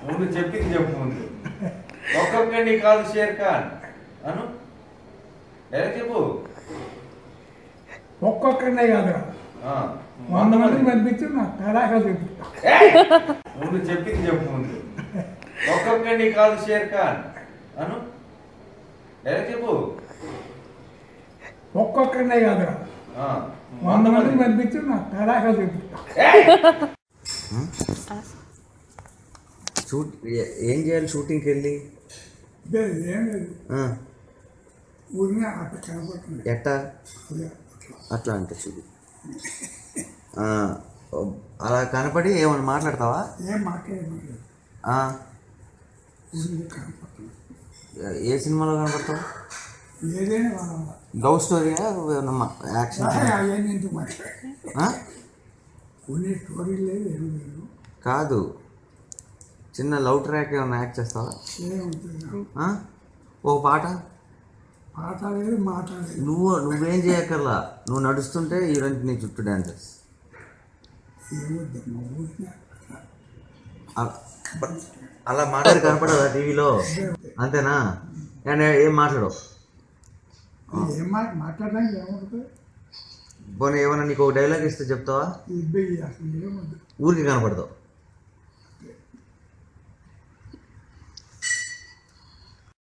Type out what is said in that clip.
ముందు చెప్పింది చెప్పు ముందు ఒక్కొక్కడిని కాదు షేర్ ఖాన్ అను డైరెక్ట్ చెప్పు ఒక్కొక్కరినే కాదురా ఆ, వంద మందిని పంపించి నా తడాకా చూపిస్తా ఏయ్! ముందు చెప్పింది చెప్పు ముందు ఒక్కొక్కడిని కాదు షేర్ ఖాన్ అను డైరెక్ట్ చెప్పు ఒక్కొక్కరినే కాదురా ఆ, వంద మందిని పంపించి నా తడాకా చూపిస్తా ఏయ్! షూట్ ఏ- ఏం చేయాలి షూటింగ్కి వెళ్ళి ఇదే ఏం లేదు ఆ, ఊరినే అక్కడ కనపడుతుంది ఎట్టా అదే అట్లా అట్లా అంటే చూడు ఆ, అలా కనపడి ఏమైనా మాట్లాడతావా ఏం మాట్లాడలేదు ఆ, ఊరినే కనపడుతుంది ఏ సినిమాలో కనపడతావు ఏదైనా వాళ్ళ లవ్ స్టోరీయా ఏమన్నా యాక్షన్ అవన్నీ ఎందుకు మాట్లాడాలి ఆ? కొన్ని స్టోరీ లేదు ఏం లేదు కాదు చిన్న లవ్ ట్రాక్ ఏమన్నా యాక్ట్ చేస్తావా ఏముంటుంది ఆ? ఓ పాట పాట లేదు మాట లేదు నువ్వు నువ్వేం చేయక్కర్లా నువ్వు నడుస్తుంటే హీరోయిన్ నీ చుట్టూ డాన్సర్స్ ఏమొద్దమ్మా ఊరినే అట్లా అలా అలా మాట్లాడి కనపడదా టీవీలో అంతేనా అండ్ ఏం మాట్లాడవు ఏం మాట మాట్లాడడానికి ఏముంటుంది పోనీ ఏమన్నా నీకు ఒక డైలాగ్ ఇస్తే చెప్తావా ఇబ్బంది అసలు ఏమొద్దు ఊరికి కనపడతావు